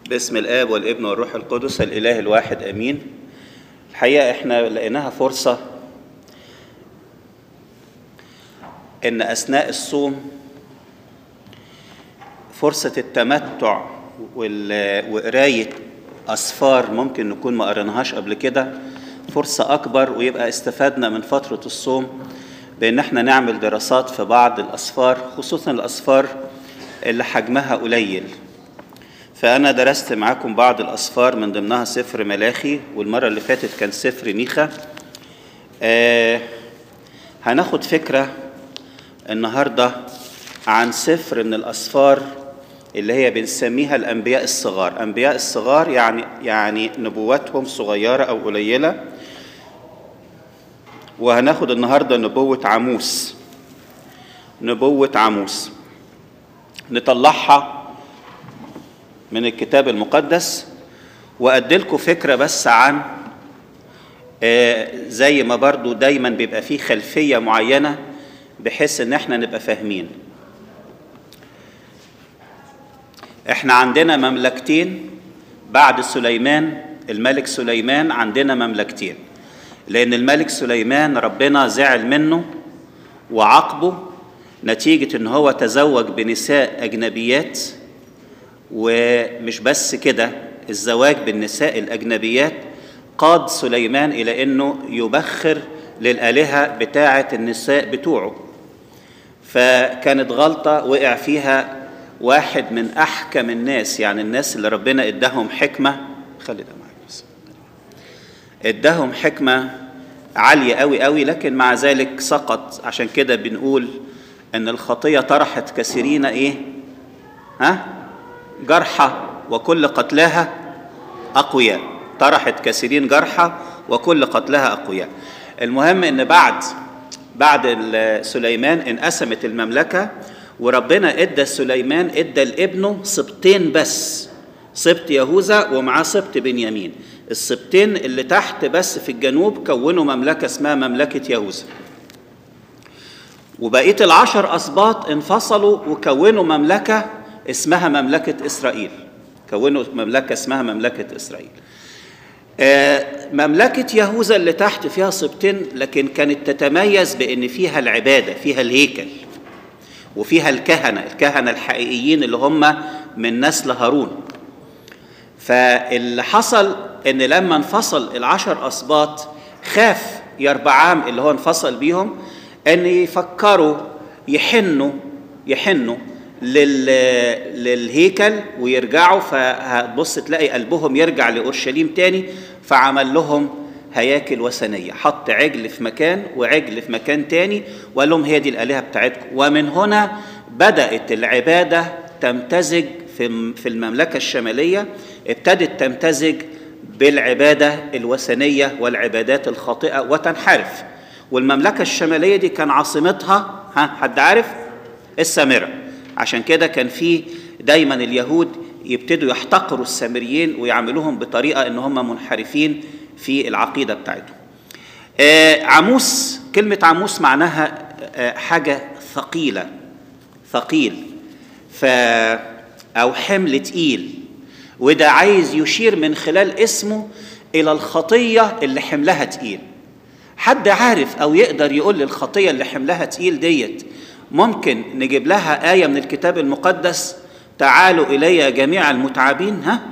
باسم الاب والابن والروح القدس الاله الواحد امين الحقيقه احنا لقيناها فرصه ان اثناء الصوم فرصه التمتع وال- وقرايه اسفار ممكن نكون ما قريناهاش قبل كده فرصه اكبر ويبقى استفدنا من فتره الصوم بان احنا نعمل دراسات في بعض الاسفار خصوصا الاسفار اللي حجمها قليل فأنا درست معاكم بعض الأسفار من ضمنها سفر ملاخي والمرة اللي فاتت كان سفر ميخا آه هناخد فكرة النهاردة عن سفر من الأسفار اللي هي بنسميها الأنبياء الصغار أنبياء الصغار يعني يعني نبواتهم صغيرة أو قليلة وهناخد النهاردة نبوة عموس نبوة عموس نطلعها من الكتاب المقدس وأديلكم فكرة بس عن آه، زي ما برضو دايما بيبقى فيه خلفية معينة بحيث ان احنا نبقى فاهمين احنا عندنا مملكتين بعد سليمان الملك سليمان عندنا مملكتين لان الملك سليمان ربنا زعل منه وعاقبه نتيجة ان هو تزوج بنساء اجنبيات ومش بس كده الزواج بالنساء الأجنبيات قاد سليمان إلى أنه يبخر للآلهة بتاعة النساء بتوعه فكانت غلطة وقع فيها واحد من أحكم الناس يعني الناس اللي ربنا إداهم حكمة خلي ده معاك بس إداهم حكمة عالية قوي قوي لكن مع ذلك سقط عشان كده بنقول أن الخطية طرحت كثيرين إيه ها جرحى وكل قتلاها أقوياء طرحت كثيرين جرحى وكل قتلاها أقوياء المهم أن بعد بعد ال- سليمان انقسمت المملكة وربنا ادى سليمان ادى لابنه سبطين بس سبط يهوذا ومعاه سبط بنيامين السبطين اللي تحت بس في الجنوب كونوا مملكة اسمها مملكة يهوذا وبقية العشر أسباط انفصلوا وكونوا مملكة اسمها مملكة إسرائيل كونوا مملكة اسمها مملكة إسرائيل آه، مملكة يهوذا اللي تحت فيها سبطين لكن كانت تتميز بأن فيها العبادة فيها الهيكل وفيها الكهنة الكهنة الحقيقيين اللي هم من نسل هارون فاللي حصل ان لما انفصل العشر اسباط خاف يربعام اللي هو انفصل بيهم ان يفكروا يحنوا يحنوا لل... للهيكل ويرجعوا فهتبص تلاقي قلبهم يرجع لاورشليم تاني فعمل لهم هياكل وثنيه حط عجل في مكان وعجل في مكان تاني وقال لهم هي دي الالهه بتاعتكم ومن هنا بدات العباده تمتزج في في المملكه الشماليه ابتدت تمتزج بالعباده الوثنيه والعبادات الخاطئه وتنحرف والمملكه الشماليه دي كان عاصمتها ها حد عارف السامره عشان كده كان في دايما اليهود يبتدوا يحتقروا السامريين ويعملوهم بطريقه ان هم منحرفين في العقيده بتاعتهم آه عموس كلمه عموس معناها آه حاجه ثقيله ثقيل ف او حمل تقيل وده عايز يشير من خلال اسمه الى الخطيه اللي حملها تقيل حد عارف او يقدر يقول لي الخطيه اللي حملها تقيل ديت ممكن نجيب لها ايه من الكتاب المقدس تعالوا الي جميع المتعبين ها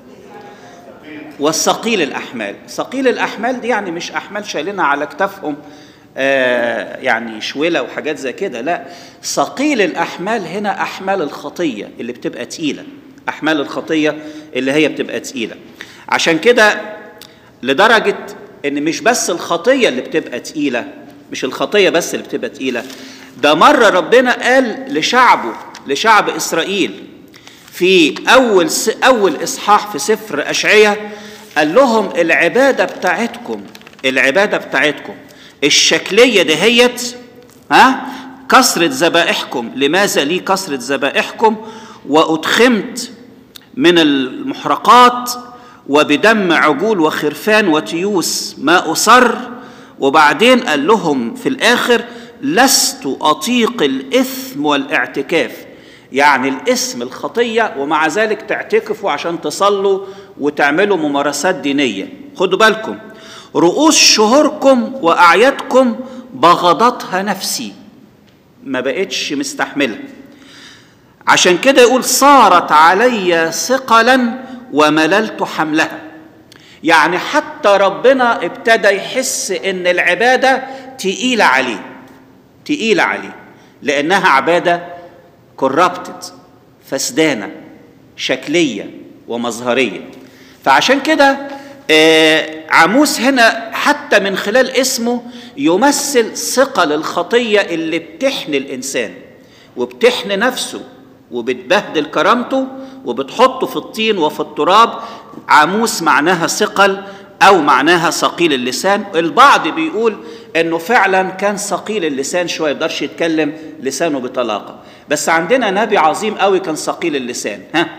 والثقيل الاحمال ثقيل الاحمال دي يعني مش احمال شايلينها على كتافهم آه يعني شويله وحاجات زي كده لا ثقيل الاحمال هنا احمال الخطيه اللي بتبقى تقيله احمال الخطيه اللي هي بتبقى تقيله عشان كده لدرجه ان مش بس الخطيه اللي بتبقى تقيله مش الخطيه بس اللي بتبقى تقيله ده مره ربنا قال لشعبه لشعب اسرائيل في اول س... اول اصحاح في سفر اشعياء قال لهم العباده بتاعتكم العباده بتاعتكم الشكليه دهيت ها كثره ذبائحكم لماذا لي كثره ذبائحكم وادخمت من المحرقات وبدم عجول وخرفان وتيوس ما أصر وبعدين قال لهم في الآخر لست أطيق الإثم والاعتكاف يعني الاسم الخطيه ومع ذلك تعتكفوا عشان تصلوا وتعملوا ممارسات دينيه خدوا بالكم رؤوس شهوركم واعيادكم بغضتها نفسي ما بقتش مستحملها عشان كده يقول صارت علي ثقلا ومللت حملها يعني حتى ربنا ابتدى يحس ان العباده تقيله عليه تقيله عليه لانها عباده كورابتد فسدانه شكليه ومظهريه فعشان كده آه عاموس هنا حتى من خلال اسمه يمثل ثقل الخطيه اللي بتحن الانسان وبتحن نفسه وبتبهدل كرامته وبتحطه في الطين وفي التراب عاموس معناها ثقل او معناها ثقيل اللسان البعض بيقول انه فعلا كان ثقيل اللسان شويه يقدرش يتكلم لسانه بطلاقه بس عندنا نبي عظيم قوي كان ثقيل اللسان ها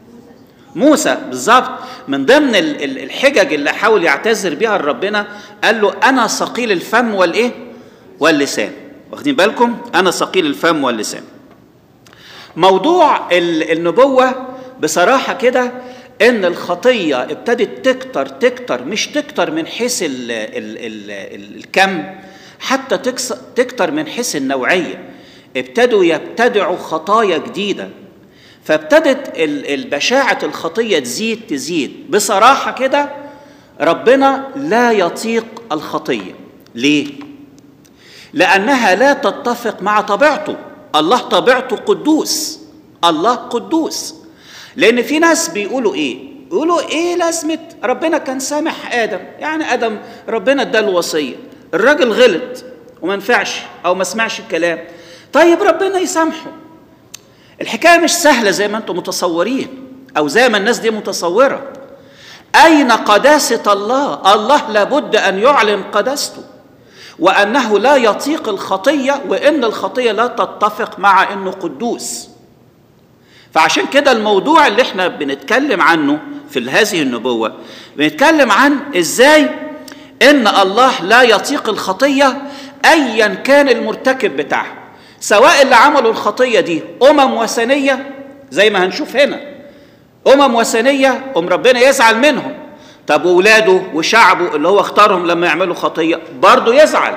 موسى بالظبط من ضمن الحجج اللي حاول يعتذر بيها لربنا قال له انا ثقيل الفم والايه واللسان واخدين بالكم انا ثقيل الفم واللسان موضوع النبوه بصراحه كده ان الخطيه ابتدت تكتر تكتر مش تكتر من حيث ال ال ال الكم حتى تكتر من حيث النوعيه ابتدوا يبتدعوا خطايا جديده فابتدت البشاعه الخطيه تزيد تزيد بصراحه كده ربنا لا يطيق الخطيه ليه لانها لا تتفق مع طبيعته الله طبيعته قدوس الله قدوس لان في ناس بيقولوا ايه يقولوا ايه لازمه ربنا كان سامح ادم يعني ادم ربنا اداله وصيه الراجل غلط وما نفعش او ما سمعش الكلام طيب ربنا يسامحه الحكايه مش سهله زي ما انتم متصورين او زي ما الناس دي متصوره اين قداسه الله الله لابد ان يعلن قداسته وانه لا يطيق الخطيه وان الخطيه لا تتفق مع انه قدوس فعشان كده الموضوع اللي احنا بنتكلم عنه في هذه النبوة بنتكلم عن ازاي ان الله لا يطيق الخطية ايا كان المرتكب بتاعها سواء اللي عملوا الخطية دي امم وثنية زي ما هنشوف هنا امم وثنية ام ربنا يزعل منهم طب وولاده وشعبه اللي هو اختارهم لما يعملوا خطية برضه يزعل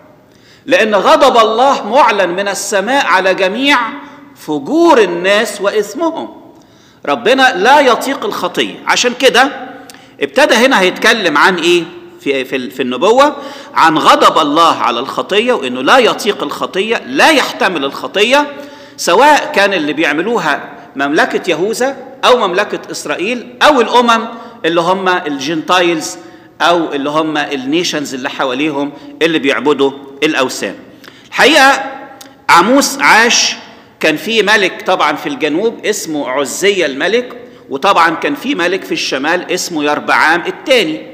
لان غضب الله معلن من السماء على جميع فجور الناس واثمهم ربنا لا يطيق الخطيه عشان كده ابتدى هنا هيتكلم عن ايه في في في النبوه عن غضب الله على الخطيه وانه لا يطيق الخطيه لا يحتمل الخطيه سواء كان اللي بيعملوها مملكه يهوذا او مملكه اسرائيل او الامم اللي هم الجنتايلز او اللي هم النيشنز اللي حواليهم اللي بيعبدوا الاوثان الحقيقه عاموس عاش كان في ملك طبعا في الجنوب اسمه عزية الملك وطبعا كان في ملك في الشمال اسمه يربعام الثاني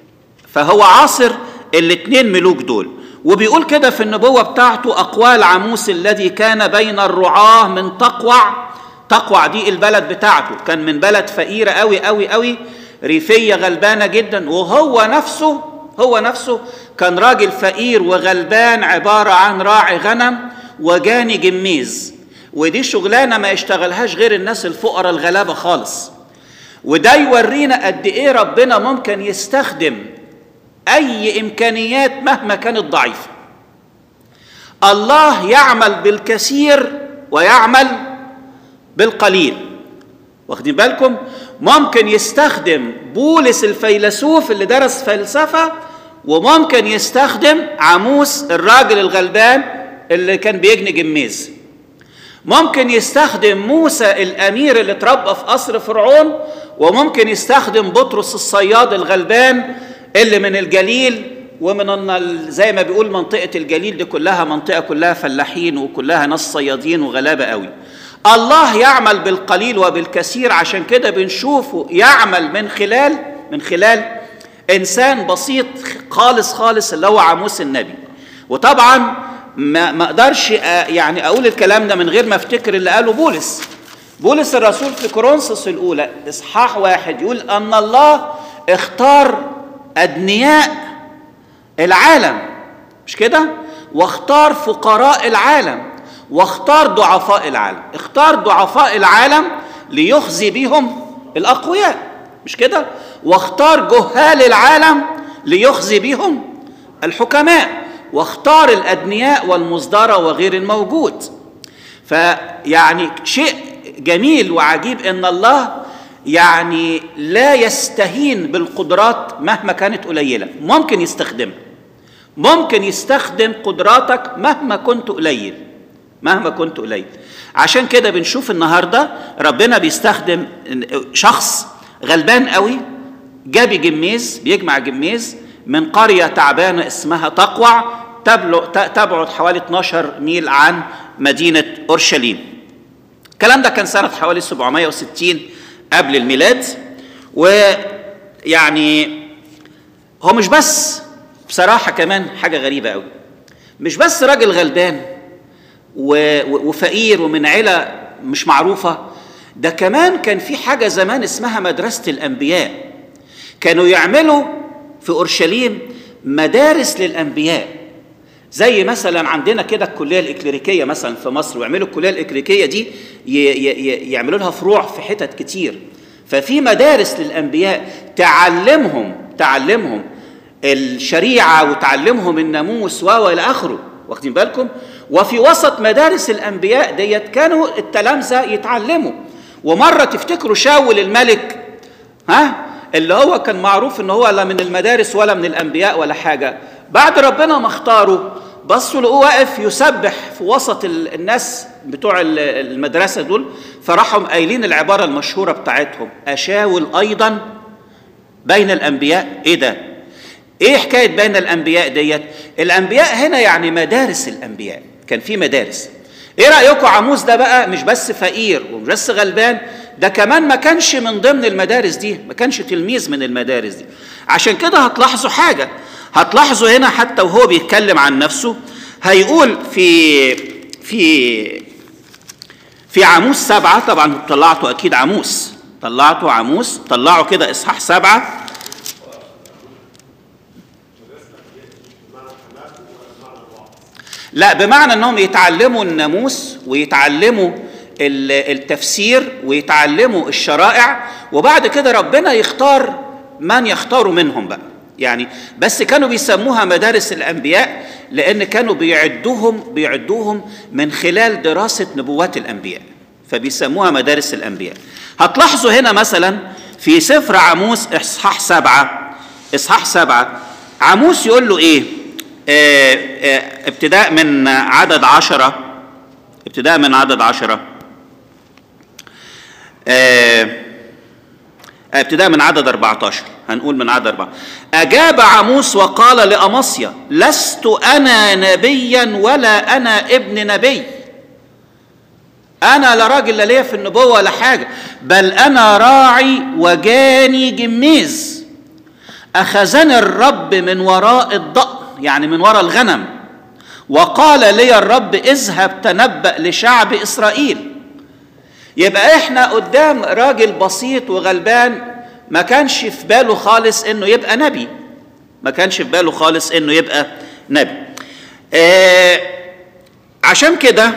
فهو عاصر الاثنين ملوك دول وبيقول كده في النبوة بتاعته أقوال عاموس الذي كان بين الرعاة من تقوع تقوع دي البلد بتاعته كان من بلد فقيرة قوي قوي قوي ريفية غلبانة جدا وهو نفسه هو نفسه كان راجل فقير وغلبان عبارة عن راعي غنم وجاني جميز ودي شغلانه ما يشتغلهاش غير الناس الفقراء الغلابه خالص وده يورينا قد ايه ربنا ممكن يستخدم اي امكانيات مهما كانت ضعيفه الله يعمل بالكثير ويعمل بالقليل واخدين بالكم ممكن يستخدم بولس الفيلسوف اللي درس فلسفه وممكن يستخدم عاموس الراجل الغلبان اللي كان بيجني جميز ممكن يستخدم موسى الامير اللي اتربى في قصر فرعون وممكن يستخدم بطرس الصياد الغلبان اللي من الجليل ومن زي ما بيقول منطقه الجليل دي كلها منطقه كلها فلاحين وكلها ناس صيادين وغلابه قوي الله يعمل بالقليل وبالكثير عشان كده بنشوفه يعمل من خلال من خلال انسان بسيط خالص خالص اللي هو عاموس النبي وطبعا ما ما اقدرش يعني اقول الكلام ده من غير ما افتكر اللي قاله بولس بولس الرسول في كورنثوس الاولى اصحاح واحد يقول ان الله اختار ادنياء العالم مش كده واختار فقراء العالم واختار ضعفاء العالم اختار ضعفاء العالم ليخزي بهم الاقوياء مش كده واختار جهال العالم ليخزي بهم الحكماء واختار الادنياء والمصدره وغير الموجود فيعني شيء جميل وعجيب ان الله يعني لا يستهين بالقدرات مهما كانت قليله ممكن يستخدمها ممكن يستخدم قدراتك مهما كنت قليل مهما كنت قليل عشان كده بنشوف النهارده ربنا بيستخدم شخص غلبان قوي جابي جميز بيجمع جميز من قريه تعبانه اسمها تقوع تبعد حوالي 12 ميل عن مدينه اورشليم الكلام ده كان سنه حوالي 760 قبل الميلاد ويعني هو مش بس بصراحة كمان حاجة غريبة قوي مش بس راجل غلبان وفقير ومن عيلة مش معروفة ده كمان كان في حاجة زمان اسمها مدرسة الأنبياء كانوا يعملوا في أورشليم مدارس للأنبياء زي مثلا عندنا كده الكلية الإكليريكية مثلا في مصر ويعملوا الكلية الإكليريكية دي يعملوا لها فروع في حتت كتير ففي مدارس للأنبياء تعلمهم تعلمهم الشريعة وتعلمهم الناموس و إلى آخره واخدين بالكم وفي وسط مدارس الأنبياء ديت كانوا التلامذة يتعلموا ومرة تفتكروا شاول الملك ها اللي هو كان معروف ان هو لا من المدارس ولا من الانبياء ولا حاجه بعد ربنا ما اختاره بصوا لقوه واقف يسبح في وسط الناس بتوع المدرسه دول فراحوا قايلين العباره المشهوره بتاعتهم اشاول ايضا بين الانبياء ايه ده ايه حكايه بين الانبياء ديت الانبياء هنا يعني مدارس الانبياء كان في مدارس ايه رايكم عموس ده بقى مش بس فقير ومش بس غلبان ده كمان ما كانش من ضمن المدارس دي ما كانش تلميذ من المدارس دي عشان كده هتلاحظوا حاجه هتلاحظوا هنا حتى وهو بيتكلم عن نفسه هيقول في في في عاموس سبعة طبعا طلعتوا أكيد عاموس طلعتوا عاموس طلعوا كده إصحاح سبعة لا بمعنى انهم يتعلموا الناموس ويتعلموا التفسير ويتعلموا الشرائع وبعد كده ربنا يختار من يختاروا منهم بقى يعني بس كانوا بيسموها مدارس الانبياء لان كانوا بيعدوهم بيعدوهم من خلال دراسه نبوات الانبياء فبيسموها مدارس الانبياء هتلاحظوا هنا مثلا في سفر عاموس اصحاح سبعه اصحاح سبعه عاموس يقول له ايه آه آه ابتداء من عدد عشرة ابتداء من عدد عشرة آه ابتداء من عدد 14 هنقول من عدد 4 أجاب عموس وقال لأمصيا لست أنا نبيا ولا أنا ابن نبي أنا لا راجل لا ليا في النبوة ولا حاجة بل أنا راعي وجاني جميز أخذني الرب من وراء الضأن يعني من وراء الغنم وقال لي الرب اذهب تنبأ لشعب إسرائيل يبقى احنا قدام راجل بسيط وغلبان ما كانش في باله خالص انه يبقى نبي ما كانش في باله خالص انه يبقى نبي آه عشان كده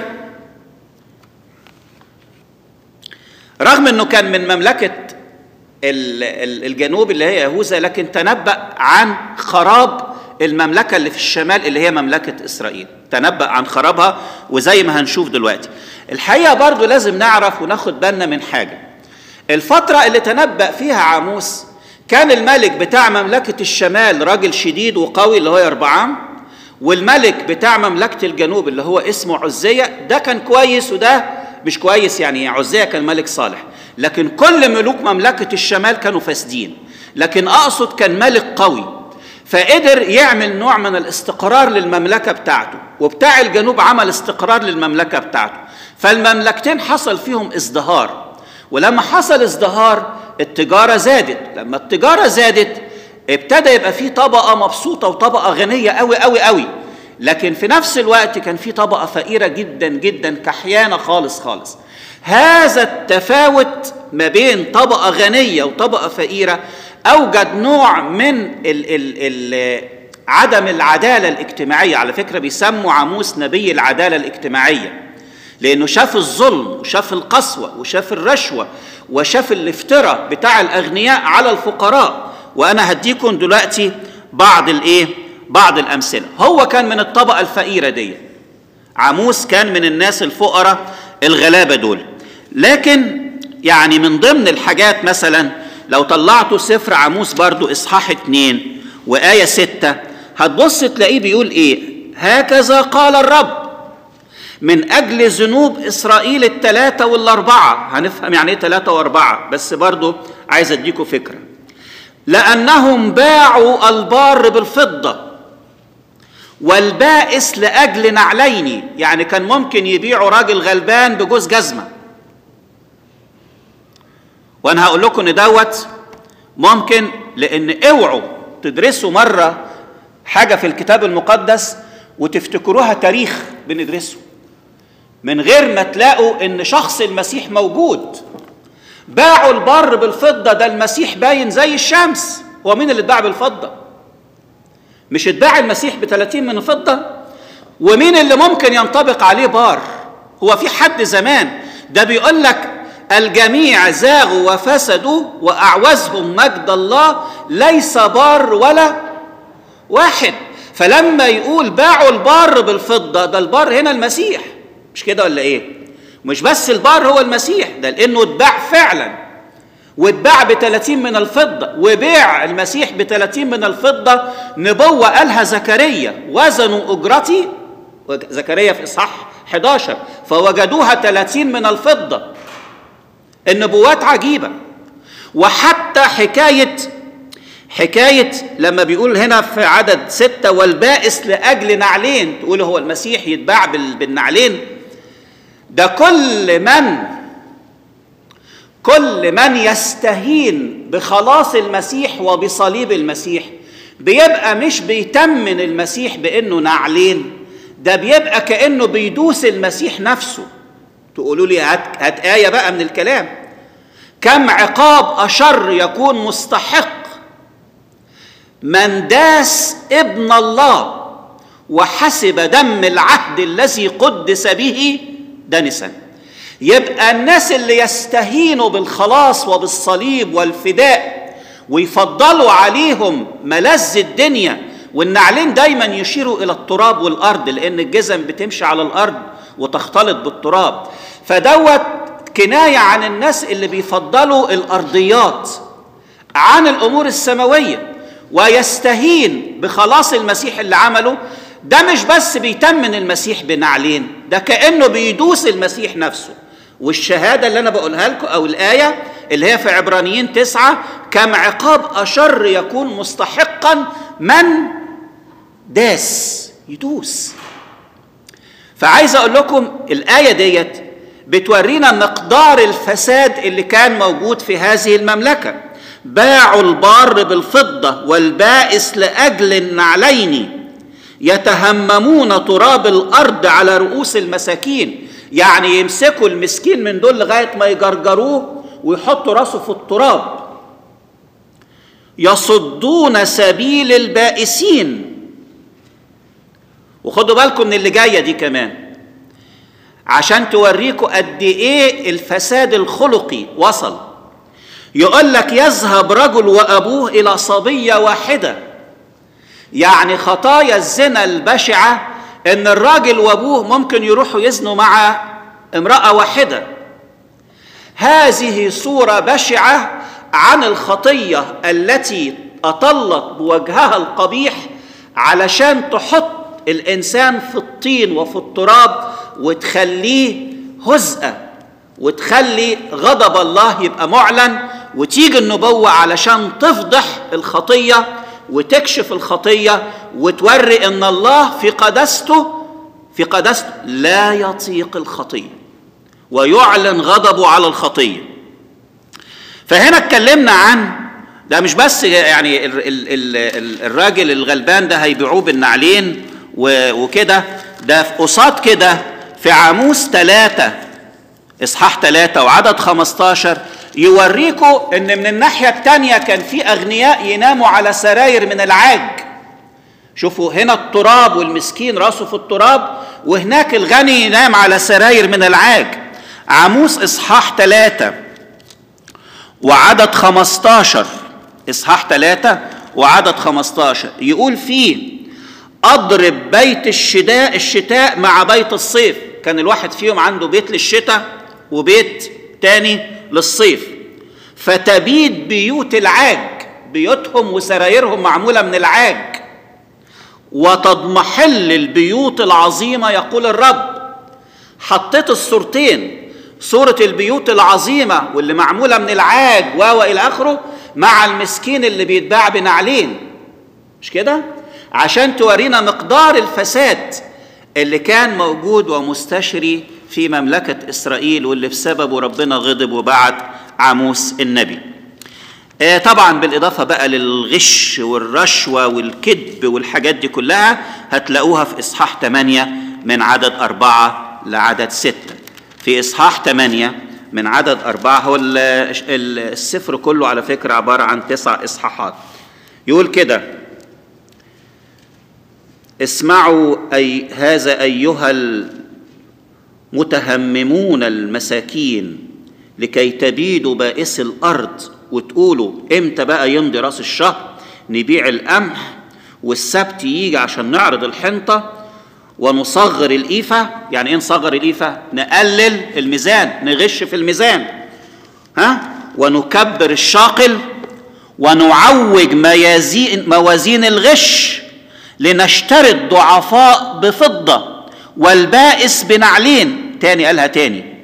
رغم انه كان من مملكه الجنوب اللي هي يهوذا لكن تنبأ عن خراب المملكة اللي في الشمال اللي هي مملكة إسرائيل تنبأ عن خرابها وزي ما هنشوف دلوقتي الحقيقة برضو لازم نعرف وناخد بالنا من حاجة الفترة اللي تنبأ فيها عاموس كان الملك بتاع مملكة الشمال راجل شديد وقوي اللي هو يربعام والملك بتاع مملكة الجنوب اللي هو اسمه عزية ده كان كويس وده مش كويس يعني عزية كان ملك صالح لكن كل ملوك مملكة الشمال كانوا فاسدين لكن أقصد كان ملك قوي فقدر يعمل نوع من الاستقرار للمملكة بتاعته وبتاع الجنوب عمل استقرار للمملكة بتاعته فالمملكتين حصل فيهم ازدهار ولما حصل ازدهار التجارة زادت لما التجارة زادت ابتدى يبقى في طبقة مبسوطة وطبقة غنية قوي قوي قوي لكن في نفس الوقت كان في طبقة فقيرة جدا جدا كحيانة خالص خالص هذا التفاوت ما بين طبقة غنية وطبقة فقيرة أوجد نوع من ال ال ال عدم العدالة الاجتماعية على فكرة بيسموا عاموس نبي العدالة الاجتماعية لانه شاف الظلم وشاف القسوه وشاف الرشوه وشاف الافتراء بتاع الاغنياء على الفقراء وانا هديكم دلوقتي بعض الايه بعض الامثله هو كان من الطبقه الفقيره دي عاموس كان من الناس الفقراء الغلابه دول لكن يعني من ضمن الحاجات مثلا لو طلعتوا سفر عاموس برضو اصحاح اتنين وايه سته هتبص تلاقيه بيقول ايه هكذا قال الرب من أجل ذنوب إسرائيل الثلاثة والأربعة هنفهم يعني إيه ثلاثة وأربعة بس برضو عايز أديكم فكرة لأنهم باعوا البار بالفضة والبائس لأجل نعلين يعني كان ممكن يبيعوا راجل غلبان بجوز جزمة وأنا هقول لكم إن دوت ممكن لأن اوعوا تدرسوا مرة حاجة في الكتاب المقدس وتفتكروها تاريخ بندرسه من غير ما تلاقوا ان شخص المسيح موجود باعوا البر بالفضه ده المسيح باين زي الشمس هو مين اللي اتباع بالفضه مش اتباع المسيح ب 30 من الفضه ومين اللي ممكن ينطبق عليه بار هو في حد زمان ده بيقول لك الجميع زاغوا وفسدوا واعوزهم مجد الله ليس بار ولا واحد فلما يقول باعوا البار بالفضه ده البار هنا المسيح مش كده ولا ايه مش بس البار هو المسيح ده لانه اتباع فعلا واتباع ب 30 من الفضة وبيع المسيح ب 30 من الفضة نبوة قالها زكريا وزنوا أجرتي زكريا في إصحاح 11 فوجدوها 30 من الفضة النبوات عجيبة وحتى حكاية حكاية لما بيقول هنا في عدد ستة والبائس لأجل نعلين تقول هو المسيح يتباع بالنعلين ده كل من كل من يستهين بخلاص المسيح وبصليب المسيح بيبقى مش بيتمن المسيح بانه نعلين ده بيبقى كانه بيدوس المسيح نفسه تقولوا لي هات, هات ايه بقى من الكلام كم عقاب اشر يكون مستحق من داس ابن الله وحسب دم العهد الذي قدس به دنسا يبقى الناس اللي يستهينوا بالخلاص وبالصليب والفداء ويفضلوا عليهم ملذ الدنيا والنعلين دايما يشيروا الى التراب والارض لان الجزم بتمشي على الارض وتختلط بالتراب فدوت كنايه عن الناس اللي بيفضلوا الارضيات عن الامور السماويه ويستهين بخلاص المسيح اللي عمله ده مش بس بيتمن المسيح بنعلين ده كانه بيدوس المسيح نفسه والشهاده اللي انا بقولها لكم او الايه اللي هي في عبرانيين تسعه كم عقاب اشر يكون مستحقا من داس يدوس فعايز اقول لكم الايه ديت بتورينا مقدار الفساد اللي كان موجود في هذه المملكه باعوا البار بالفضه والبائس لاجل النعلين يتهممون تراب الارض على رؤوس المساكين يعني يمسكوا المسكين من دول لغايه ما يجرجروه ويحطوا راسه في التراب يصدون سبيل البائسين وخدوا بالكم من اللي جايه دي كمان عشان توريكم قد ايه الفساد الخلقي وصل يقول لك يذهب رجل وابوه الى صبيه واحده يعني خطايا الزنا البشعه ان الراجل وابوه ممكن يروحوا يزنوا مع امراه واحده هذه صوره بشعه عن الخطيه التي اطلت بوجهها القبيح علشان تحط الانسان في الطين وفي التراب وتخليه هزءه وتخلي غضب الله يبقى معلن وتيجي النبوه علشان تفضح الخطيه وتكشف الخطيه وتوري ان الله في قدسته في قدسته لا يطيق الخطيه ويعلن غضبه على الخطيه فهنا اتكلمنا عن ده مش بس يعني ال ال ال الراجل الغلبان ده هيبيعوه بالنعلين وكده ده في قصاد كده في عاموس ثلاثة إصحاح ثلاثة وعدد 15 يوريكوا إن من الناحية التانية كان في أغنياء يناموا على سراير من العاج شوفوا هنا التراب والمسكين راسه في التراب وهناك الغني ينام على سراير من العاج عاموس إصحاح ثلاثة وعدد خمستاشر إصحاح ثلاثة وعدد خمستاشر يقول فيه أضرب بيت الشتاء الشتاء مع بيت الصيف كان الواحد فيهم عنده بيت للشتاء وبيت تاني للصيف فتبيد بيوت العاج بيوتهم وسرايرهم معمولة من العاج وتضمحل البيوت العظيمة يقول الرب حطيت الصورتين صورة البيوت العظيمة واللي معمولة من العاج و إلى آخره مع المسكين اللي بيتباع بنعلين مش كده؟ عشان تورينا مقدار الفساد اللي كان موجود ومستشري في مملكة إسرائيل واللي بسببه ربنا غضب وبعت عاموس النبي آه طبعا بالإضافة بقى للغش والرشوة والكذب والحاجات دي كلها هتلاقوها في إصحاح 8 من عدد أربعة لعدد ستة في إصحاح 8 من عدد أربعة هو السفر كله على فكرة عبارة عن تسع إصحاحات يقول كده اسمعوا أي هذا أيها المتهممون المساكين لكي تبيدوا بائس الأرض وتقولوا إمتى بقى يمضي راس الشهر نبيع القمح والسبت يجي عشان نعرض الحنطة ونصغر الإيفة يعني إيه نصغر الإيفة نقلل الميزان نغش في الميزان ها ونكبر الشاقل ونعوج موازين, موازين الغش لنشتري الضعفاء بفضة والبائس بنعلين تاني قالها تاني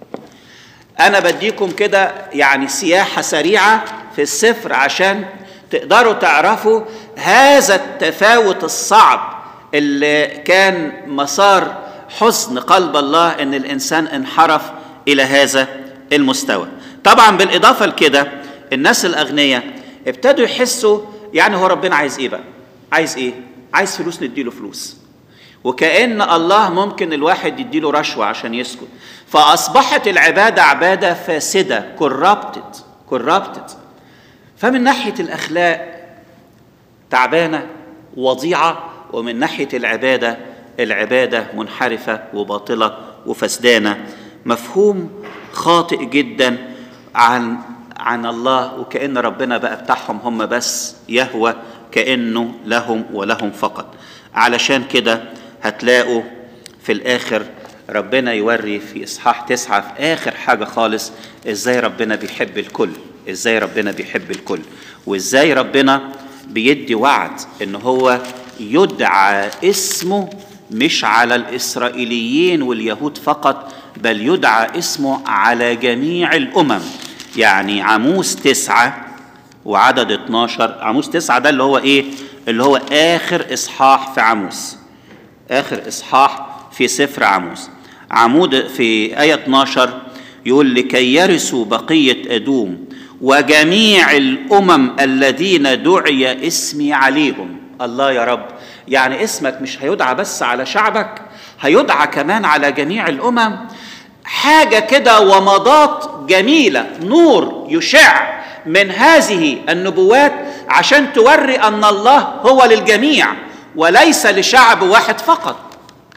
أنا بديكم كده يعني سياحة سريعة في السفر عشان تقدروا تعرفوا هذا التفاوت الصعب اللي كان مسار حزن قلب الله ان الانسان انحرف الى هذا المستوى طبعا بالاضافه لكده الناس الاغنياء ابتدوا يحسوا يعني هو ربنا عايز ايه بقى عايز ايه عايز فلوس نديله فلوس وكأن الله ممكن الواحد يديله رشوة عشان يسكت فأصبحت العبادة عبادة فاسدة corrupted corrupted فمن ناحية الأخلاق تعبانة وضيعة ومن ناحية العبادة العبادة منحرفة وباطلة وفسدانة مفهوم خاطئ جدا عن عن الله وكأن ربنا بقى بتاعهم هم بس يهوى كأنه لهم ولهم فقط علشان كده هتلاقوا في الآخر ربنا يوري في إصحاح تسعة في آخر حاجة خالص إزاي ربنا بيحب الكل إزاي ربنا بيحب الكل وإزاي ربنا بيدي وعد إن هو يدعى اسمه مش على الإسرائيليين واليهود فقط بل يدعى اسمه على جميع الأمم يعني عاموس تسعة وعدد 12 عاموس تسعة ده اللي هو إيه اللي هو آخر إصحاح في عاموس آخر إصحاح في سفر عاموس عمود في آية 12 يقول لكي يرثوا بقية أدوم وجميع الأمم الذين دعي اسمي عليهم الله يا رب يعني اسمك مش هيدعى بس على شعبك هيدعى كمان على جميع الأمم حاجة كده ومضات جميلة نور يشع من هذه النبوات عشان توري أن الله هو للجميع وليس لشعب واحد فقط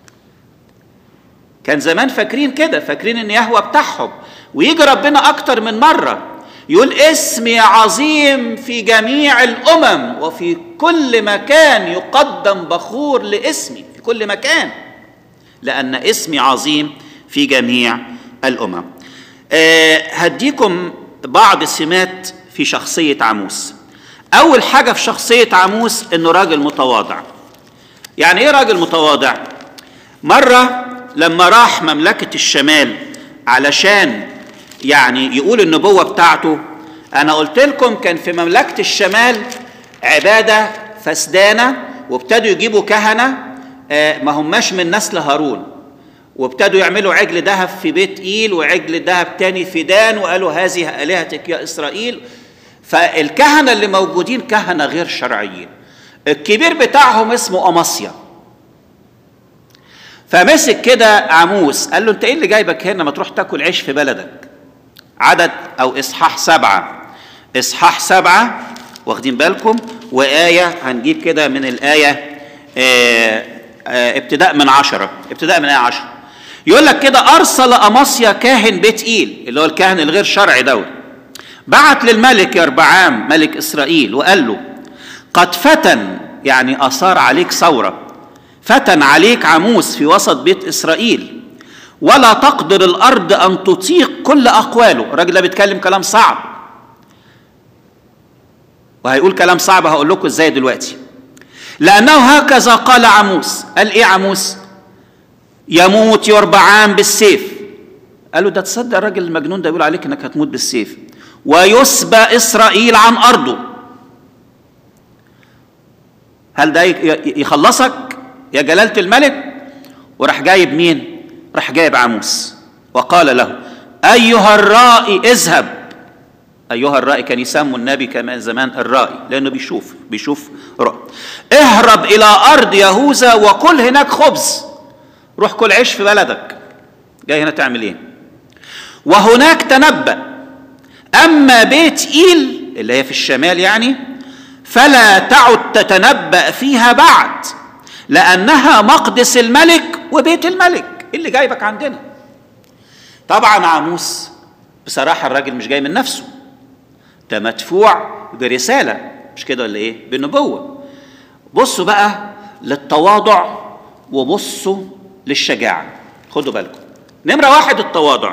كان زمان فاكرين كده فاكرين ان يهوى بتاعهم ويجي ربنا اكتر من مره يقول اسمي عظيم في جميع الامم وفي كل مكان يقدم بخور لاسمي في كل مكان لان اسمي عظيم في جميع الامم أه هديكم بعض السمات في شخصيه عموس اول حاجه في شخصيه عموس انه راجل متواضع يعني ايه راجل متواضع مره لما راح مملكة الشمال علشان يعني يقول النبوة بتاعته أنا قلت لكم كان في مملكة الشمال عبادة فسدانة وابتدوا يجيبوا كهنة ما هماش من نسل هارون وابتدوا يعملوا عجل ذهب في بيت إيل وعجل ذهب تاني في دان وقالوا هذه آلهتك يا إسرائيل فالكهنة اللي موجودين كهنة غير شرعيين الكبير بتاعهم اسمه أماسيا فمسك كده عموس قال له انت ايه اللي جايبك هنا ما تروح تاكل عيش في بلدك عدد او اصحاح سبعة اصحاح سبعة واخدين بالكم وآية هنجيب كده من الآية آه آه ابتداء من عشرة ابتداء من آية عشرة يقول لك كده أرسل أمصيا كاهن بيت إيل اللي هو الكاهن الغير شرعي دوت بعت للملك يربعام ملك إسرائيل وقال له قد فتن يعني أثار عليك ثورة فتن عليك عموس في وسط بيت إسرائيل ولا تقدر الأرض أن تطيق كل أقواله الراجل ده بيتكلم كلام صعب وهيقول كلام صعب هقول لكم ازاي دلوقتي لأنه هكذا قال عموس قال إيه عموس يموت يربعام بالسيف قالوا ده تصدق الراجل المجنون ده يقول عليك انك هتموت بالسيف ويسبى اسرائيل عن ارضه هل ده يخلصك يا جلالة الملك وراح جايب مين راح جايب عموس وقال له أيها الرائي اذهب أيها الرائي كان يسموا النبي كمان زمان الرائي لأنه بيشوف بيشوف رؤى اهرب إلى أرض يهوذا وكل هناك خبز روح كل عيش في بلدك جاي هنا تعمل ايه وهناك تنبأ أما بيت إيل اللي هي في الشمال يعني فلا تعد تتنبأ فيها بعد لأنها مقدس الملك وبيت الملك اللي جايبك عندنا طبعا عاموس بصراحة الراجل مش جاي من نفسه ده مدفوع برسالة مش كده ولا ايه بنبوة بصوا بقى للتواضع وبصوا للشجاعة خدوا بالكم نمرة واحد التواضع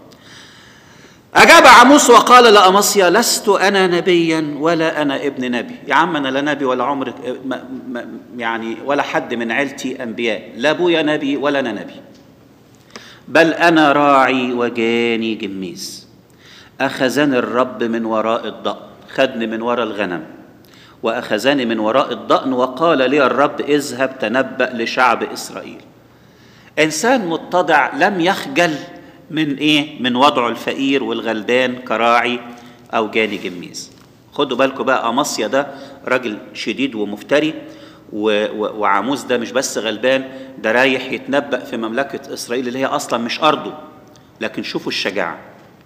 أجاب عموس وقال لأمصيا لست أنا نبيا ولا أنا ابن نبي يا عم أنا لا نبي ولا عمر يعني ولا حد من عيلتي أنبياء لا أبويا نبي ولا أنا نبي بل أنا راعي وجاني جميز أخذني الرب من وراء الضأن خدني من وراء الغنم وأخذني من وراء الضأن وقال لي الرب اذهب تنبأ لشعب إسرائيل إنسان متضع لم يخجل من إيه؟ من وضعه الفقير والغلبان كراعي أو جاني جميز خدوا بالكم بقى أمصيا ده راجل شديد ومفتري وعاموس ده مش بس غلبان ده رايح يتنبأ في مملكة إسرائيل اللي هي أصلا مش أرضه لكن شوفوا الشجاعة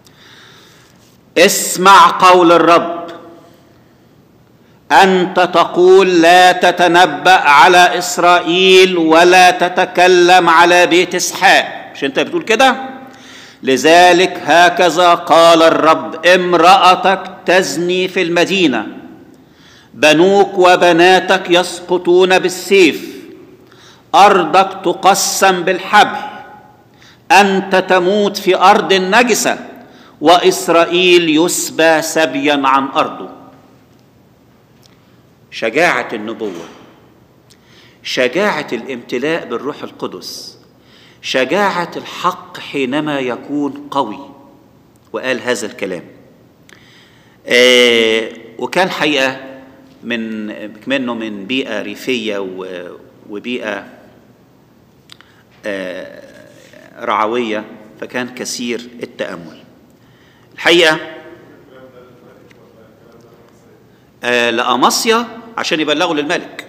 اسمع قول الرب أنت تقول لا تتنبأ على إسرائيل ولا تتكلم على بيت إسحاق مش أنت بتقول كده لذلك هكذا قال الرب امرأتك تزني في المدينة بنوك وبناتك يسقطون بالسيف ارضك تقسم بالحبل انت تموت في ارض نجسه واسرائيل يسبى سبيا عن ارضه شجاعه النبوه شجاعه الامتلاء بالروح القدس شجاعه الحق حينما يكون قوي وقال هذا الكلام آه وكان حقيقه من منه من بيئه ريفيه وبيئه آه رعويه فكان كثير التامل الحقيقه آه لأمصيا عشان يبلغوا للملك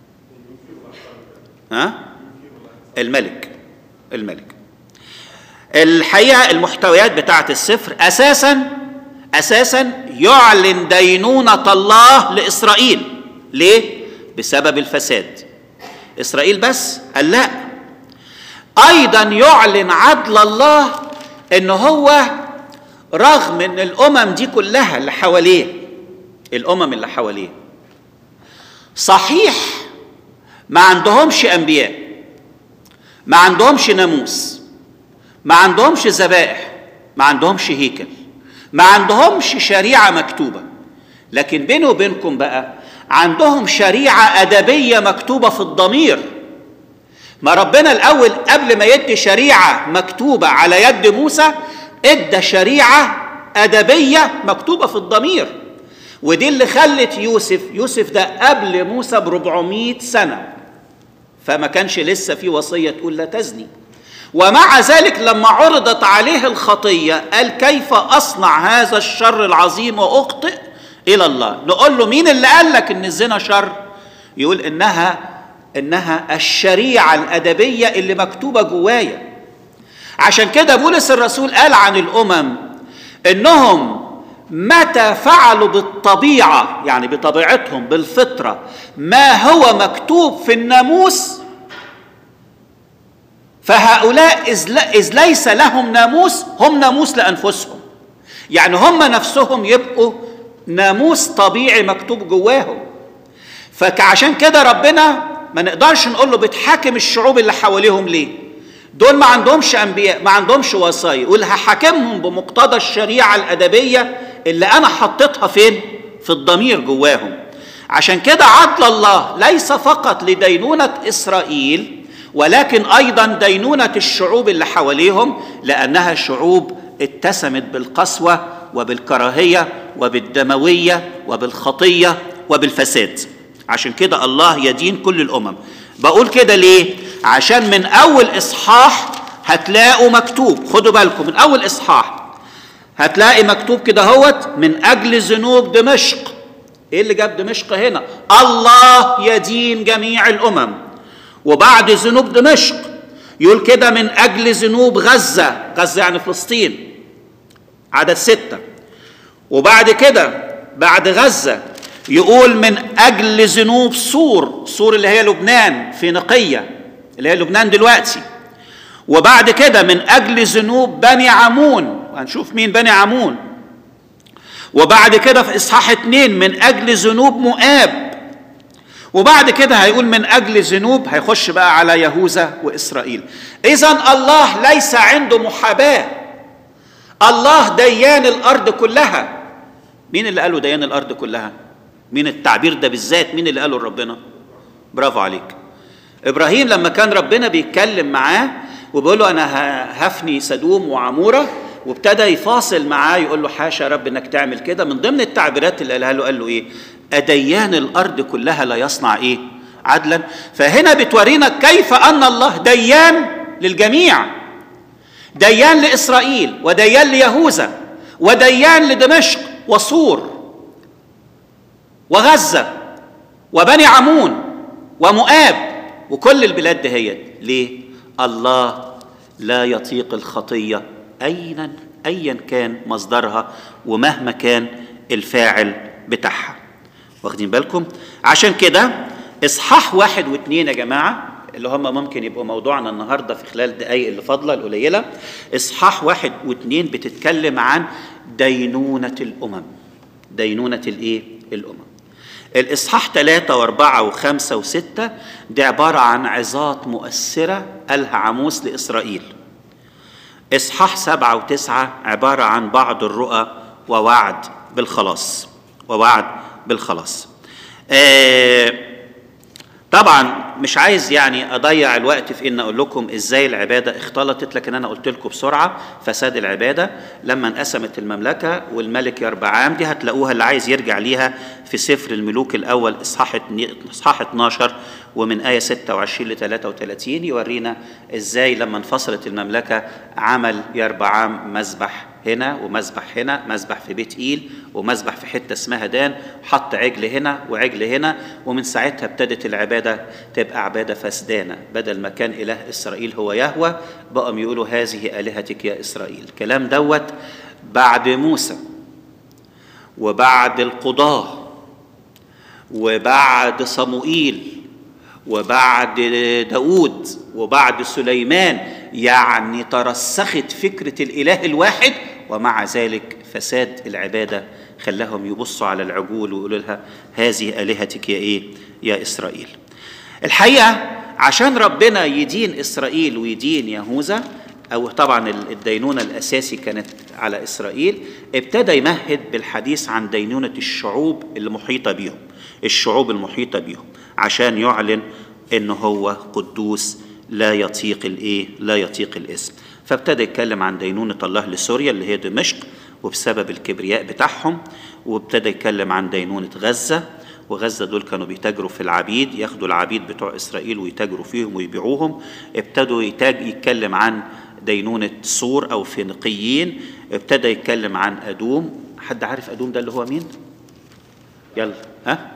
ها الملك الملك الحقيقه المحتويات بتاعه السفر اساسا اساسا يعلن دينونه الله لاسرائيل ليه بسبب الفساد اسرائيل بس قال لا ايضا يعلن عدل الله ان هو رغم ان الامم دي كلها اللي حواليه الامم اللي حواليه صحيح ما عندهمش انبياء ما عندهمش ناموس ما عندهمش ذبائح ما عندهمش هيكل ما عندهمش شريعه مكتوبه لكن بيني وبينكم بقى عندهم شريعه ادبيه مكتوبه في الضمير ما ربنا الاول قبل ما يدي شريعه مكتوبه على يد موسى ادى شريعه ادبيه مكتوبه في الضمير ودي اللي خلت يوسف يوسف ده قبل موسى ب 400 سنه فما كانش لسه في وصيه تقول لا تزني ومع ذلك لما عرضت عليه الخطيه قال كيف اصنع هذا الشر العظيم واخطئ الى الله نقول له مين اللي قال لك ان الزنا شر يقول انها انها الشريعه الادبيه اللي مكتوبه جوايا عشان كده بولس الرسول قال عن الامم انهم متى فعلوا بالطبيعه يعني بطبيعتهم بالفطره ما هو مكتوب في الناموس فهؤلاء إذ, إذ ليس لهم ناموس هم ناموس لأنفسهم يعني هم نفسهم يبقوا ناموس طبيعي مكتوب جواهم فعشان كده ربنا ما نقدرش نقول له بتحاكم الشعوب اللي حواليهم ليه دول ما عندهمش انبياء ما عندهمش وصايا يقول هحاكمهم بمقتضى الشريعه الادبيه اللي انا حطيتها فين في الضمير جواهم عشان كده عدل الله ليس فقط لدينونه اسرائيل ولكن ايضا دينونه الشعوب اللي حواليهم لانها شعوب اتسمت بالقسوه وبالكراهيه وبالدمويه وبالخطيه وبالفساد عشان كده الله يدين كل الامم بقول كده ليه عشان من اول اصحاح هتلاقوا مكتوب خدوا بالكم من اول اصحاح هتلاقي مكتوب كده هوت من اجل ذنوب دمشق ايه اللي جاب دمشق هنا الله يدين جميع الامم وبعد ذنوب دمشق يقول كده من اجل ذنوب غزه غزه يعني فلسطين عدد سته وبعد كده بعد غزه يقول من اجل ذنوب سور سور اللي هي لبنان فينيقيه اللي هي لبنان دلوقتي وبعد كده من اجل ذنوب بني عمون وهنشوف مين بني عمون وبعد كده في اصحاح اتنين من اجل ذنوب مؤاب وبعد كده هيقول من اجل ذنوب هيخش بقى على يهوذا واسرائيل اذا الله ليس عنده محاباه الله ديان الارض كلها مين اللي قاله ديان الارض كلها مين التعبير ده بالذات مين اللي قاله لربنا برافو عليك ابراهيم لما كان ربنا بيتكلم معاه وبيقول له انا هفني سدوم وعموره وابتدى يفاصل معاه يقول له حاشا يا رب انك تعمل كده من ضمن التعبيرات اللي قالها له قال له ايه اديان الارض كلها لا يصنع ايه عدلا فهنا بتورينا كيف ان الله ديان للجميع ديان لاسرائيل وديان ليهوذا وديان لدمشق وصور وغزة وبني عمون ومؤاب وكل البلاد دهيت ليه؟ الله لا يطيق الخطية أين أيا كان مصدرها ومهما كان الفاعل بتاعها واخدين بالكم؟ عشان كده إصحاح واحد واثنين يا جماعة اللي هم ممكن يبقوا موضوعنا النهارده في خلال الدقائق اللي فاضله القليله اصحاح واحد واثنين بتتكلم عن دينونه الامم دينونه الايه؟ الامم الإصحاح ثلاثة وأربعة وخمسة وستة دي عبارة عن عظات مؤثرة قالها عاموس لإسرائيل إصحاح سبعة وتسعة عبارة عن بعض الرؤى ووعد بالخلاص ووعد بالخلاص آه طبعا مش عايز يعني اضيع الوقت في ان اقول لكم ازاي العباده اختلطت لكن انا قلت لكم بسرعه فساد العباده لما انقسمت المملكه والملك يربعام دي هتلاقوها اللي عايز يرجع ليها في سفر الملوك الاول اصحاح اصحاح 12 ومن ايه 26 ل 33 يورينا ازاي لما انفصلت المملكه عمل يربعام مذبح هنا ومذبح هنا مذبح في بيت ايل ومذبح في حته اسمها دان حط عجل هنا وعجل هنا ومن ساعتها ابتدت العباده تبقى عباده فسدانه بدل ما كان اله اسرائيل هو يهوى بقوا يقولوا هذه الهتك يا اسرائيل الكلام دوت بعد موسى وبعد القضاه وبعد صموئيل وبعد داود وبعد سليمان يعني ترسخت فكرة الإله الواحد ومع ذلك فساد العبادة خلاهم يبصوا على العجول ويقولوا لها هذه آلهتك يا إيه يا إسرائيل الحقيقة عشان ربنا يدين إسرائيل ويدين يهوذا أو طبعا الدينونة الأساسي كانت على إسرائيل ابتدى يمهد بالحديث عن دينونة الشعوب المحيطة بيهم الشعوب المحيطة بيهم عشان يعلن إنه هو قدوس لا يطيق الايه لا يطيق الاسم فابتدى يتكلم عن دينونة الله لسوريا اللي هي دمشق وبسبب الكبرياء بتاعهم وابتدى يتكلم عن دينونة غزة وغزة دول كانوا بيتاجروا في العبيد ياخدوا العبيد بتوع إسرائيل ويتاجروا فيهم ويبيعوهم ابتدوا يتاج يتكلم عن دينونة سور أو فينيقيين ابتدى يتكلم عن أدوم حد عارف أدوم ده اللي هو مين؟ يلا ها؟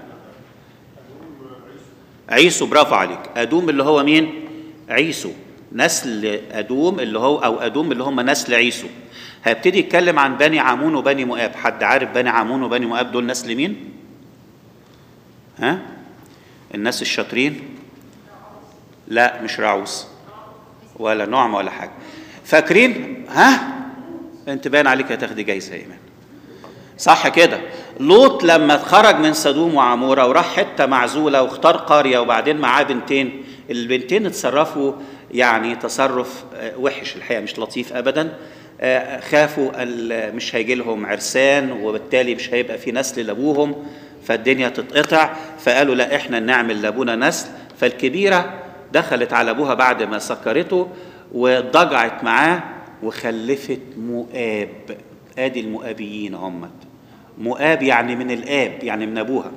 عيسو برافو عليك أدوم اللي هو مين؟ عيسو نسل أدوم اللي هو أو أدوم اللي هم نسل عيسو هيبتدي يتكلم عن بني عمون وبني مؤاب حد عارف بني عمون وبني مؤاب دول نسل مين؟ ها؟ الناس الشاطرين؟ لا مش راعوس ولا نعمة ولا حاجة فاكرين ها انت باين عليك هتاخدي جايزة يا ايمان صح كده لوط لما خرج من سدوم وعمورة وراح حتة معزولة واختار قرية وبعدين معاه بنتين البنتين اتصرفوا يعني تصرف آه، وحش الحقيقة مش لطيف أبدا آه، خافوا ال- مش هيجي لهم عرسان وبالتالي مش هيبقى في نسل لأبوهم فالدنيا تتقطع فقالوا لا احنا نعمل لأبونا نسل فالكبيرة دخلت على أبوها بعد ما سكرته وضجعت معاه وخلفت مؤاب ادي المؤابيين هم مؤاب يعني من الاب يعني من ابوها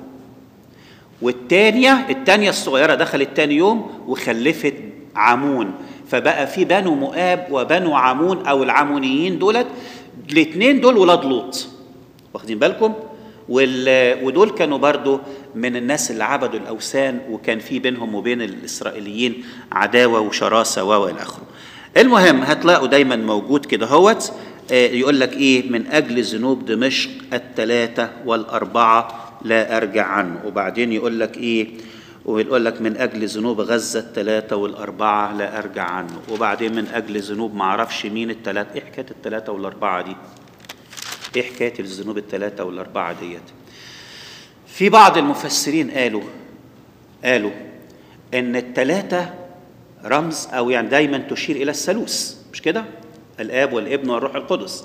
والتانية التانية الصغيرة دخلت تاني يوم وخلفت عمون فبقى في بنو مؤاب وبنو عمون او العمونيين دولت الاثنين دول ولاد لوط واخدين بالكم وال- ودول كانوا برضو من الناس اللي عبدوا الاوثان وكان في بينهم وبين الاسرائيليين عداوه وشراسه و الى اخره المهم هتلاقوا دايما موجود كده هوت آه، يقول لك ايه من اجل ذنوب دمشق الثلاثه والاربعه لا ارجع عنه وبعدين يقول لك ايه ويقول لك من اجل ذنوب غزه الثلاثه والاربعه لا ارجع عنه وبعدين من اجل ذنوب معرفش مين الثلاثه ايه حكايه الثلاثه والاربعه دي ايه حكايه الذنوب الثلاثه والاربعه ديت في بعض المفسرين قالوا قالوا ان الثلاثه رمز او يعني دايما تشير الى الثالوث مش كده الاب والابن والروح القدس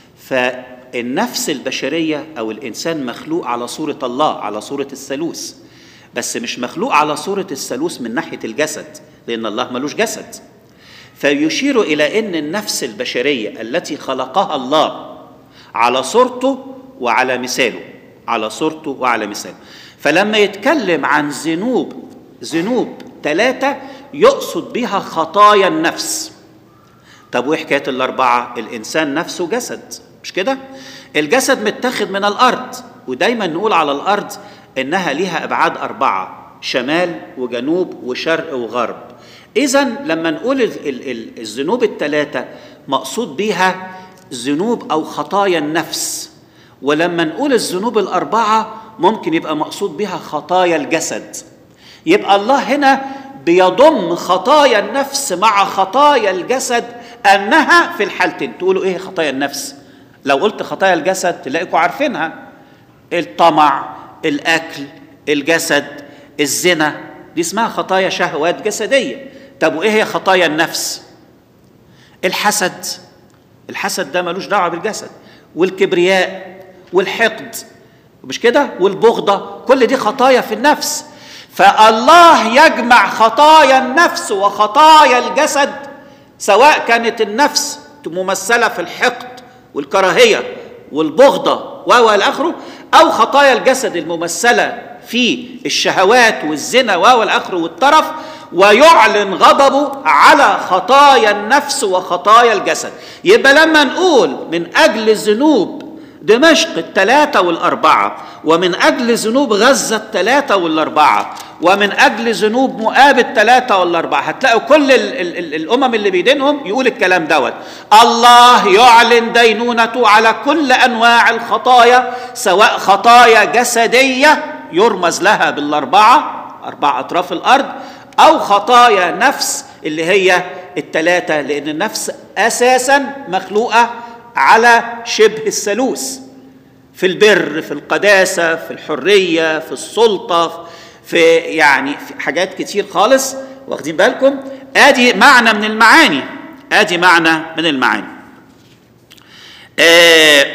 فالنفس البشريه او الانسان مخلوق على صوره الله على صوره الثالوث بس مش مخلوق على صوره الثالوث من ناحيه الجسد لان الله ملوش جسد فيشير الى ان النفس البشريه التي خلقها الله على صورته وعلى مثاله على صورته وعلى مثاله فلما يتكلم عن ذنوب ذنوب ثلاثة يقصد بها خطايا النفس طب وايه حكايه الاربعه الانسان نفسه جسد مش كده الجسد متاخد من الارض ودايما نقول على الارض انها ليها ابعاد اربعه شمال وجنوب وشرق وغرب اذا لما نقول ال- ال- ال- الذنوب الثلاثه مقصود بيها ذنوب او خطايا النفس ولما نقول الذنوب الاربعه ممكن يبقى مقصود بها خطايا الجسد يبقى الله هنا بيضم خطايا النفس مع خطايا الجسد انها في الحالتين تقولوا ايه خطايا النفس لو قلت خطايا الجسد تلاقيكم عارفينها الطمع الاكل الجسد الزنا دي اسمها خطايا شهوات جسديه طب وايه هي خطايا النفس الحسد الحسد ده ملوش دعوه بالجسد والكبرياء والحقد مش كده والبغضه كل دي خطايا في النفس فالله يجمع خطايا النفس وخطايا الجسد سواء كانت النفس ممثله في الحقد والكراهيه والبغضه و الى اخره او خطايا الجسد الممثله في الشهوات والزنا و الى اخره والترف ويعلن غضبه على خطايا النفس وخطايا الجسد يبقى لما نقول من اجل ذنوب دمشق الثلاثة والأربعة ومن أجل ذنوب غزة الثلاثة والأربعة ومن أجل ذنوب مؤاب الثلاثة والأربعة هتلاقوا كل ال ال ال الأمم اللي بيدينهم يقول الكلام دوت الله يعلن دينونته على كل أنواع الخطايا سواء خطايا جسدية يرمز لها بالأربعة أربع أطراف الأرض أو خطايا نفس اللي هي الثلاثة لأن النفس أساسا مخلوقة على شبه الثالوث في البر في القداسة في الحرية في السلطة في يعني في حاجات كتير خالص واخدين بالكم ادي معنى من المعاني ادي معنى من المعاني آه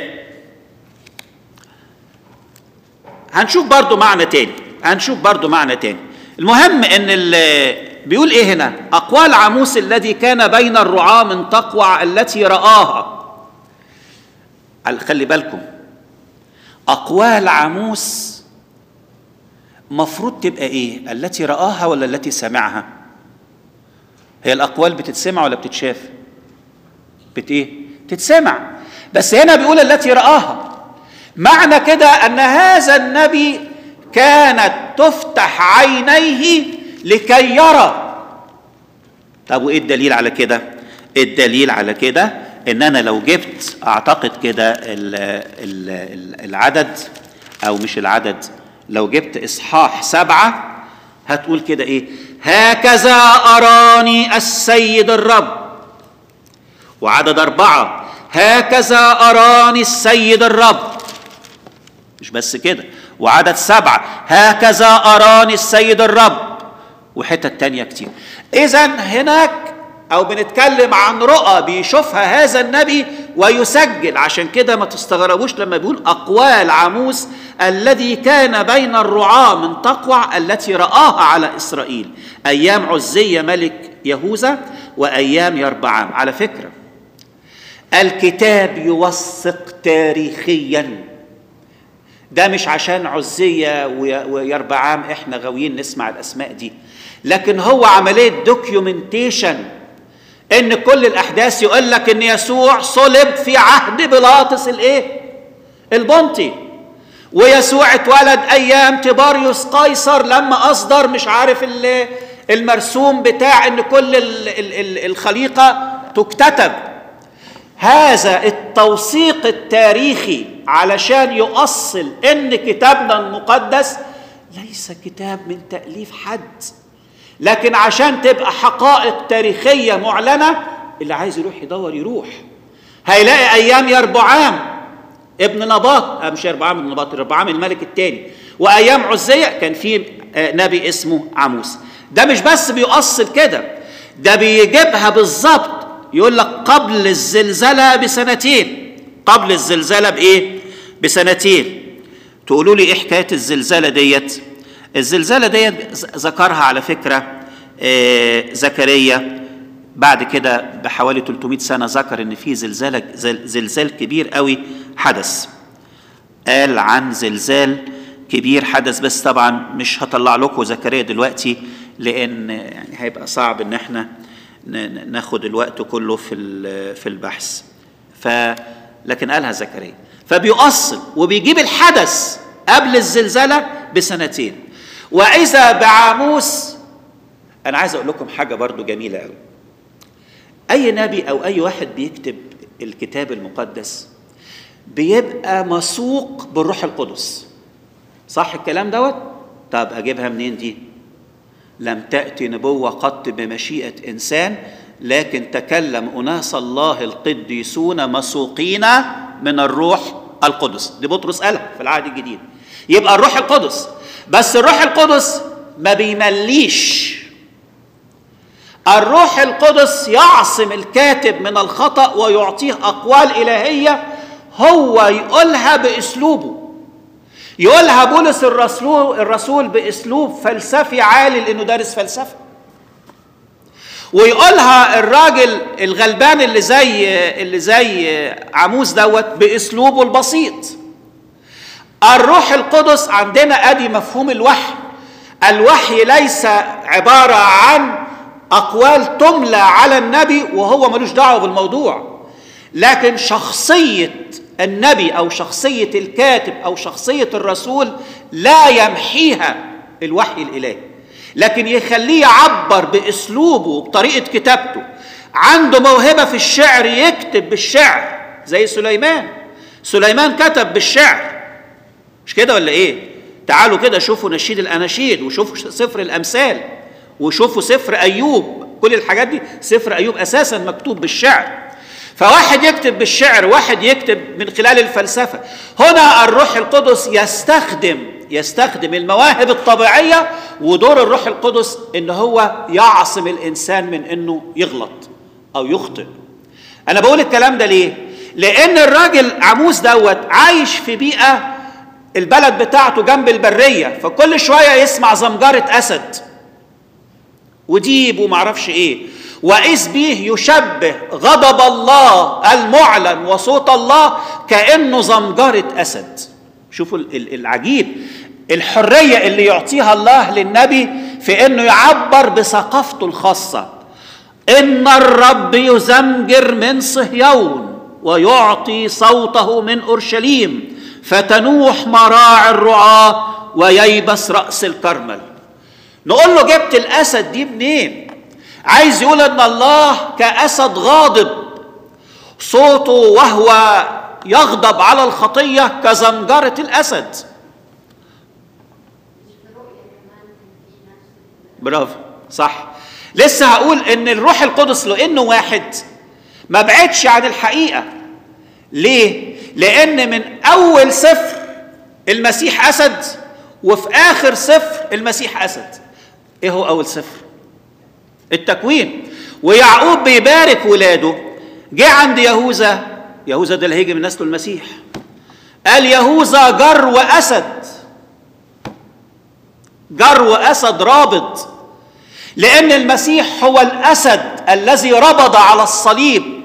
هنشوف برضو معنى تاني هنشوف برضو معنى تاني المهم ان بيقول ايه هنا اقوال عموس الذي كان بين الرعاة من تقوى التي رآها خلي بالكم أقوال عموس مفروض تبقى إيه؟ التي رآها ولا التي سمعها؟ هي الأقوال بتتسمع ولا بتتشاف؟ بت إيه؟ تتسمع بس هنا بيقول التي رآها معنى كده أن هذا النبي كانت تفتح عينيه لكي يرى طب وإيه الدليل على كده؟ الدليل على كده ان انا لو جبت اعتقد كده العدد او مش العدد لو جبت اصحاح سبعه هتقول كده ايه هكذا اراني السيد الرب وعدد اربعه هكذا اراني السيد الرب مش بس كده وعدد سبعه هكذا اراني السيد الرب وحتت تانية كتير اذا هناك او بنتكلم عن رؤى بيشوفها هذا النبي ويسجل عشان كده ما تستغربوش لما بيقول اقوال عاموس الذي كان بين الرعاة من تقوع التي رآها على اسرائيل ايام عزية ملك يهوذا وايام يربعام على فكرة الكتاب يوثق تاريخيا ده مش عشان عزية ويربعام احنا غاويين نسمع الاسماء دي لكن هو عملية دوكيومنتيشن ان كل الاحداث يقول لك ان يسوع صلب في عهد بيلاطس الايه البنطي ويسوع اتولد ايام تباريوس قيصر لما اصدر مش عارف المرسوم بتاع ان كل الخليقه تكتتب هذا التوثيق التاريخي علشان يؤصل ان كتابنا المقدس ليس كتاب من تاليف حد لكن عشان تبقى حقائق تاريخيه معلنه اللي عايز يروح يدور يروح هيلاقي ايام يربعام ابن نباط مش يربعام ابن نباط يربعام الملك الثاني وايام عزيه كان في نبي اسمه عاموس ده مش بس بيؤصل كده ده بيجيبها بالظبط يقول لك قبل الزلزله بسنتين قبل الزلزله بايه بسنتين تقولوا لي ايه حكايه الزلزله ديت الزلزال ديت ذكرها على فكرة زكريا بعد كده بحوالي 300 سنة ذكر إن في زلزال زلزال كبير قوي حدث قال عن زلزال كبير حدث بس طبعا مش هطلع لكم زكريا دلوقتي لأن يعني هيبقى صعب إن احنا ناخد الوقت كله في في البحث ف لكن قالها زكريا فبيؤصل وبيجيب الحدث قبل الزلزلة بسنتين واذا بعاموس انا عايز اقول لكم حاجه برضو جميله قوي اي نبي او اي واحد بيكتب الكتاب المقدس بيبقى مسوق بالروح القدس صح الكلام دوت طب اجيبها منين دي لم تاتي نبوه قط بمشيئه انسان لكن تكلم اناس الله القديسون مسوقين من الروح القدس دي بطرس قالها في العهد الجديد يبقى الروح القدس بس الروح القدس ما بيمليش الروح القدس يعصم الكاتب من الخطا ويعطيه اقوال الهيه هو يقولها باسلوبه يقولها بولس الرسول الرسول باسلوب فلسفي عالي لانه دارس فلسفه ويقولها الراجل الغلبان اللي زي اللي زي عموس دوت باسلوبه البسيط الروح القدس عندنا ادي مفهوم الوحي الوحي ليس عباره عن اقوال تملى على النبي وهو ملوش دعوه بالموضوع لكن شخصيه النبي او شخصيه الكاتب او شخصيه الرسول لا يمحيها الوحي الالهي لكن يخليه يعبر باسلوبه وبطريقه كتابته عنده موهبه في الشعر يكتب بالشعر زي سليمان سليمان كتب بالشعر مش كده ولا ايه تعالوا كده شوفوا نشيد الاناشيد وشوفوا سفر الامثال وشوفوا سفر ايوب كل الحاجات دي سفر ايوب اساسا مكتوب بالشعر فواحد يكتب بالشعر واحد يكتب من خلال الفلسفه هنا الروح القدس يستخدم يستخدم المواهب الطبيعيه ودور الروح القدس ان هو يعصم الانسان من انه يغلط او يخطئ انا بقول الكلام ده ليه لان الراجل عموس دوت عايش في بيئه البلد بتاعته جنب البريه فكل شويه يسمع زمجره اسد وديب ومعرفش ايه واذ به يشبه غضب الله المعلن وصوت الله كانه زمجره اسد شوفوا العجيب الحريه اللي يعطيها الله للنبي في انه يعبر بثقافته الخاصه ان الرب يزمجر من صهيون ويعطي صوته من اورشليم فتنوح مراعي الرعاه وييبس راس الكرمل نقول له جبت الاسد دي منين عايز يقول ان الله كاسد غاضب صوته وهو يغضب على الخطيه كزمجره الاسد برافو صح لسه هقول ان الروح القدس لانه واحد ما بعدش عن الحقيقه ليه لان من اول سفر المسيح اسد وفي اخر سفر المسيح اسد ايه هو اول سفر التكوين ويعقوب بيبارك ولاده جه عند يهوذا يهوذا ده اللي هيجي من نسل المسيح قال يهوذا جر واسد جر واسد رابط لان المسيح هو الاسد الذي ربض على الصليب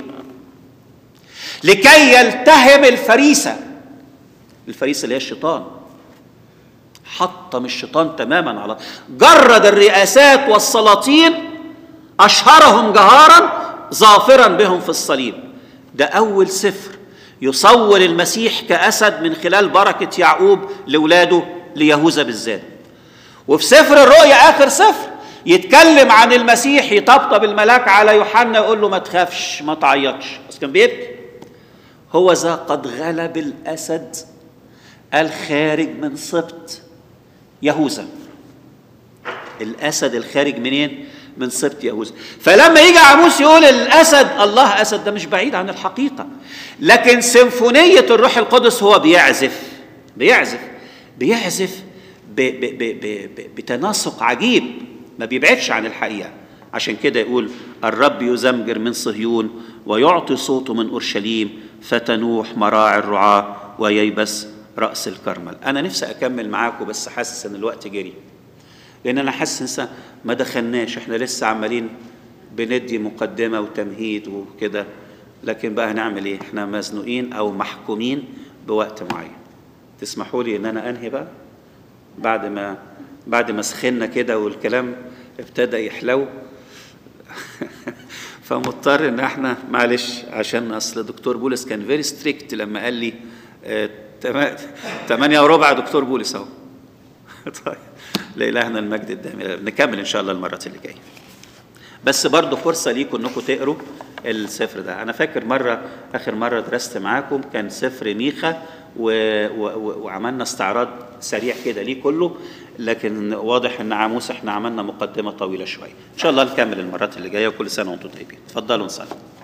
لكي يلتهم الفريسه الفريسه اللي هي الشيطان حطم الشيطان تماما على جرد الرئاسات والسلاطين اشهرهم جهارا ظافرا بهم في الصليب ده اول سفر يصور المسيح كاسد من خلال بركه يعقوب لاولاده ليهوذا بالذات وفي سفر الرؤيا اخر سفر يتكلم عن المسيح يطبطب الملاك على يوحنا يقول له ما تخافش ما تعيطش بس كان بيبكي هو ذا قد غلب الاسد الخارج من سبط يهوذا الاسد الخارج منين من سبط يهوذا فلما يجي عاموس يقول الاسد الله اسد ده مش بعيد عن الحقيقه لكن سيمفونيه الروح القدس هو بيعزف بيعزف بيعزف ب ب ب ب ب بتناسق عجيب ما بيبعدش عن الحقيقه عشان كده يقول الرب يزمجر من صهيون ويعطي صوته من اورشليم فتنوح مراعي الرعاه وييبس راس الكرمل انا نفسي اكمل معاكم بس حاسس ان الوقت جري لان انا حاسس ان ما دخلناش احنا لسه عمالين بندي مقدمه وتمهيد وكده لكن بقى هنعمل ايه احنا مزنوقين او محكومين بوقت معين تسمحوا لي ان انا انهي بقى بعد ما بعد ما سخنا كده والكلام ابتدى يحلو فمضطر ان احنا معلش عشان اصل دكتور بولس كان فيري ستريكت لما قال لي اه تمانية وربع دكتور بولس اهو طيب لإلهنا المجد الدائم نكمل ان شاء الله المرات اللي جايه بس برضه فرصه ليكم انكم تقروا السفر ده انا فاكر مره اخر مره درست معاكم كان سفر ميخا و... و... وعملنا استعراض سريع كده ليه كله لكن واضح ان عاموس احنا عملنا مقدمه طويله شويه ان شاء الله نكمل المرات اللي جايه وكل سنه وانتم طيبين اتفضلوا نصلي